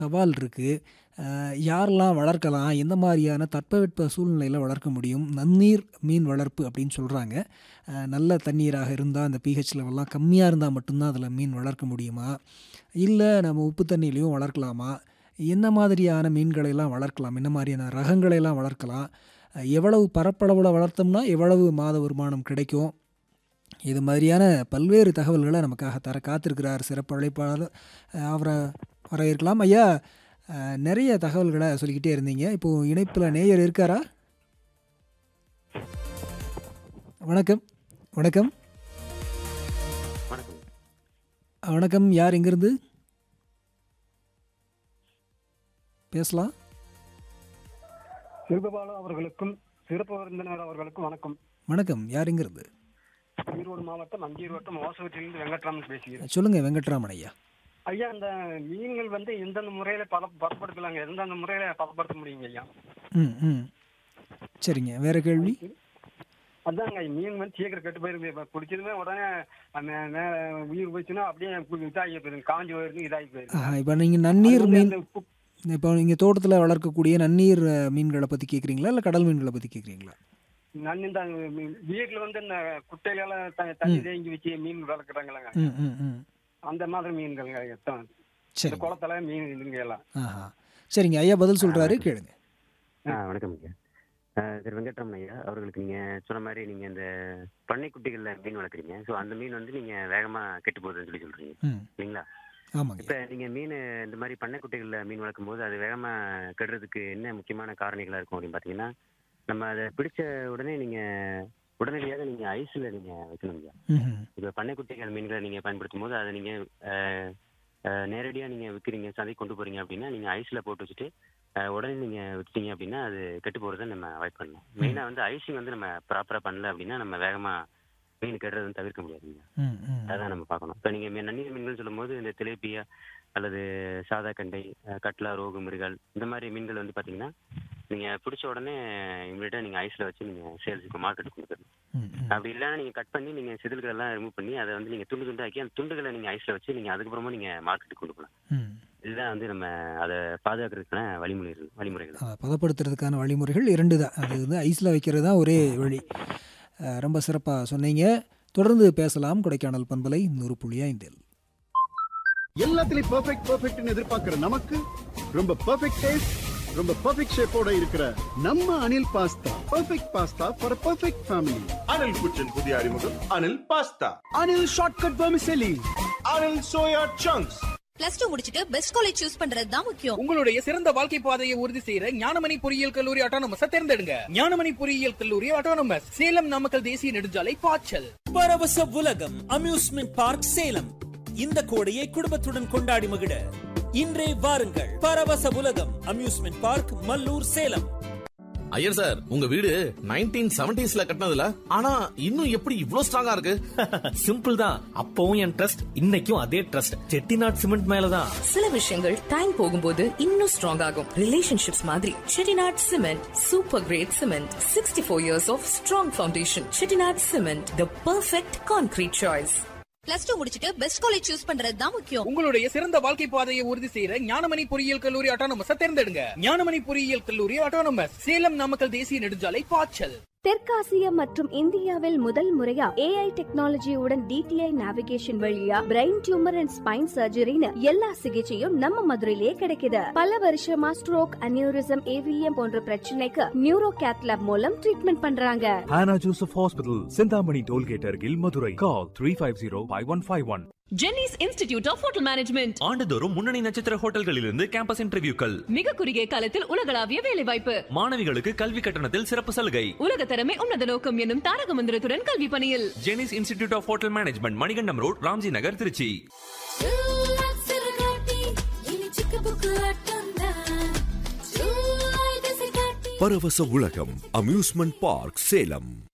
சவால் இருக்குது யாரெல்லாம் வளர்க்கலாம் எந்த மாதிரியான தட்பவெட்ப சூழ்நிலையில் வளர்க்க முடியும் நன்னீர் மீன் வளர்ப்பு அப்படின்னு சொல்கிறாங்க நல்ல தண்ணீராக இருந்தால் அந்த பிஹெச் லெவல்லாம் கம்மியாக இருந்தால் மட்டும்தான் அதில் மீன் வளர்க்க முடியுமா இல்லை நம்ம உப்பு தண்ணியிலையும் வளர்க்கலாமா என்ன மாதிரியான மீன்களையெல்லாம் வளர்க்கலாம் என்ன மாதிரியான ரகங்களையெல்லாம் வளர்க்கலாம் எவ்வளவு பரப்பளவில் வளர்த்தோம்னா எவ்வளவு மாத வருமானம் கிடைக்கும் இது மாதிரியான பல்வேறு தகவல்களை நமக்காக தர காத்திருக்கிறார் சிறப்பு அழைப்பாளர் அவரை வரவேற்கலாம் ஐயா நிறைய தகவல்களை சொல்லிக்கிட்டே இருந்தீங்க இப்போது இணைப்பில் நேயர் இருக்காரா வணக்கம் வணக்கம் வணக்கம் வணக்கம் யார் எங்கேருந்து பேசலாம் சிறுபாலு அவர்களுக்கும் சிறப்பு விருந்தினர் அவர்களுக்கும் வணக்கம் வணக்கம் யார் எங்கேருந்து ஈரோடு மாவட்டம் அஞ்சூர் வட்டம் ஓசவத்திலிருந்து வெங்கட்ராமன் பேசுகிறேன் சொல்லுங்கள் வெங்கட்ராமன் ஐயா ஐயா இந்த மீன்கள் வந்து எந்தெந்த முறையில பத பதப்படுத்தலாங்க எந்தெந்த முறையில பதப்படுத்த முடியுங்க ஐயா ம் ம் சரிங்க வேற கேள்வி அதாங்க மீன் வந்து சீக்கிரம் கெட்டு போயிருது இப்போ பிடிச்சதுமே உடனே அந்த மே- உயிர் போச்சுன்னா அப்படியே கு- இதாகி போயிருது காஞ்சி போயிருது இதாகி போயிருது இப்போ நீங்கள் நன்னீர் அது வந்து மீன் அந்த உப்பு- இப்போ நீங்கள் தோட்டத்தில் வளர்க்கக்கூடிய நன்னீர் அஹ், மீன்களை பற்றி கேட்குறீங்களா இல்லை கடல் மீன்களை பற்றி கேட்குறீங்களா நான் இந்த வீட்டுல வந்து இந்த குட்டையில த- தண்ணி தேங்கி வச்சு மீன் வளர்க்குறாங்களங்க ம் ம் ம் அந்த மாதிரி மீன்கள்ங்க எத்தனை இந்த சரி குளத்துல மீன் இதுங்க எல்லாம் ஆஹா சரிங்க ஐயா பதில் சொல்கிறாரு கேளுங்க ஆ வணக்கம் ஐயா ஆ, திரு வெங்கட்ரமன் ஐயா அவர்களுக்கு நீங்க சொன்ன மாதிரி நீங்க இந்த பண்ணைக்குட்டிகள்ல மீன் வளர்க்குறீங்க ஸோ அந்த மீன் வந்து நீங்க வேகமா கெட்டு போகுதுன்னு சொல்லி சொல்றீங்க ம் இல்லைங்களா ஆமாங்க இப்ப நீங்க மீன் இந்த மாதிரி பண்ணைக்குட்டிகள்ல மீன் வளர்க்கும் போது அது வேகமா கெடுறதுக்கு என்ன முக்கியமான காரணிகளா இருக்கும் அப்படின்னு பாத்தீங்கன்னா நம்ம அதை பிடிச்ச உடனே நீங்க உடனடியாக நீங்க ஐஸ்ல நீங்க வைக்கணும் ஐயா ம் இப்போ பண்ணைக்குட்டிகள் மீன்களை நீங்க பயன்படுத்தும் போது அதை நீங்க அஹ், அஹ், நேரடியா நீங்க விற்கிறீங்க சந்தை கொண்டு போறீங்க அப்படின்னா நீங்க ஐஸ்ல போட்டு வச்சுட்டு அஹ், உடனே நீங்க விற்றீங்க அப்படின்னா அது கெட்டு போறதை நம்ம அவாய்ட் பண்ணணும் மெயினா வந்து ஐசிங் வந்து நம்ம ப்ராப்பரா பண்ணல அப்படின்னா நம்ம வேகமா மீன் கெடுறதுன்னு தவிர்க்க முடியாதுங்க ம் ம் அதான் நம்ம பார்க்கணும் இப்போ நீங்க மீ- நன்னீர் மீன்கள் சொல்லும்போது இந்த திலேபியா அல்லது சாதா கண்டை அஹ், கட்லா ரோகு மிருகல் இந்த மாதிரி மீன்கள் வந்து பாத்தீங்கன்னா நீங்க பிடிச்ச உடனே இமீடியட்டா நீங்க ஐஸ்ல வச்சு நீங்க சேல்ஸ் இப்போ மார்க்கெட்டுக்கு கொடுத்துருங்க ம் ம் அப்படி இல்லைன்னா நீங்க கட் பண்ணி நீங்க செதில்கள் எல்லாம் ரிமூவ் பண்ணி அதை வந்து நீங்க துண்டு துண்டாக்கி அந்த துண்டுகளை நீங்க ஐஸ்ல வச்சு நீங்க அதுக்கப்புறமா நீங்க மார்க்கெட்டுக்கு கொண்டு போகலாம் ம் இதுதான் வந்து நம்ம அதை பாதுகாக்கிறதுக்கான வழிமுறைகள் வழிமுறைகள் அதை பதப்படுத்துறதுக்கான வழிமுறைகள் இரண்டு தான் அது வந்து ஐஸில் வைக்கிறது தான் ஒரே வழி அஹ், ரொம்ப சிறப்பாக சொன்னீங்க தொடர்ந்து பேசலாம் கொடைக்கானல் பண்பலை நூறு புள்ளி ஐந்தில் எல்லாத்துலயும் பெர்ஃபெக்ட் பெர்ஃபெக்ட்னு எதிர்பார்க்கிற நமக்கு ரொம்ப பெர்ஃபெக்ட் டேஸ்ட் ரொம்ப பெர்ஃபெக்ட் ஷேப்போட இருக்கிற நம்ம Anil pasta perfect pasta for perfect family Anil kitchen புதிய அறிமுகம் Anil pasta Anil shortcut vermicelli Anil soya chunks plus two முடிச்சிட்டு பெஸ்ட் காலேஜ் சூஸ் பண்றது தான் முக்கியம் உங்களுடைய சிறந்த வாழ்க்கை பாதையை உறுதி செய்யற ஞானமணி பொறியியல் கல்லூரி ஆட்டோனமஸ் தேர்ந்தெடுங்க ஞானமணி பொறியியல் கல்லூரி ஆட்டோனமஸ் சேலம் நாமக்கல் தேசிய நெடுஞ்சாலை பாய்ச்சல் பரவச உலகம் அம்யூஸ்மெண்ட் பார்க் சேலம் இந்த கோடையை குடும்பத்துடன் கொண்டாடி மகிழ இன்றே வாருங்கள் Paravasa Ulagam amusement park Mallur Salem Iyer sir உங்க வீடு நைன்டீன் செவன்டிஸ்ல கட்டினதுல ஆனா இன்னும் எப்படி இவ்ளோ ஸ்ட்ராங்கா இருக்கு சிம்பிள் தான் அப்பவும் என் ட்ரஸ்ட் இன்னைக்கும் அதே ட்ரஸ்ட் செட்டிநாட் சிமெண்ட் மேலதான் சில விஷயங்கள் டைம் போகும்போது இன்னும் ஸ்ட்ராங் ஆகும் ரிலேஷன்ஷிப்ஸ் மாதிரி Chettinad cement super great cement sixty four years of strong foundation Chettinad cement the perfect concrete choice plus two முடிச்சிட்டு பெஸ்ட் காலேஜ் சூஸ் பண்றது தான் முக்கியம் உங்களுடைய சிறந்த வாழ்க்கை பாதையை உறுதி செய்யற ஞானமணி பொறியியல் கல்லூரி ஆட்டோனமஸ் தேர்ந்தெடுங்க ஞானமணி பொறியியல் கல்லூரி ஆட்டோனமஸ் சேலம் நாமக்கல் தேசிய நெடுஞ்சாலை பாய்ச்சல் தெற்காசியா மற்றும் இந்தியாவில் முதல் முறையா ஏஐ டெக்னாலஜியுடன் டிடிஐ நேவிகேஷன் வழியா பிரெயின் டியூமர் அண்ட் ஸ்பைன் சர்ஜரின்னு எல்லா சிகிச்சையும் நம்ம மதுரையிலேயே கிடைக்குது பல வருஷமா ஸ்ட்ரோக் அனியூரிசம் ஏவிஎம் போன்ற பிரச்சனைக்கு நியூரோ கேத்லாப் மூலம் ட்ரீட்மெண்ட் பண்றாங்க Hannah Joseph Hospital, Sindhamani Tollgate, Argil, Madurai. Call 350-5151. Jenneys institute of hotel management ஆண்டுதோறும் முன்னணி நட்சத்திர ஹோட்டல்களிலிருந்து கேம்பஸ் இன்டர்வியூக்கள் மிக குறுகிய காலத்தில் உலகளாவிய வேலைவாய்ப்பு மாணவிகளுக்கு கல்வி கட்டணத்தில் சிறப்பு சலுகை உலக திறமை உன்னத நோக்கம் என்னும் தாரக மந்திரத்துடன் கல்வி பணியில் Jenneys institute of hotel management Manikandam road Ramji Nagar Tiruchi Paravasa Ulagam amusement park Salem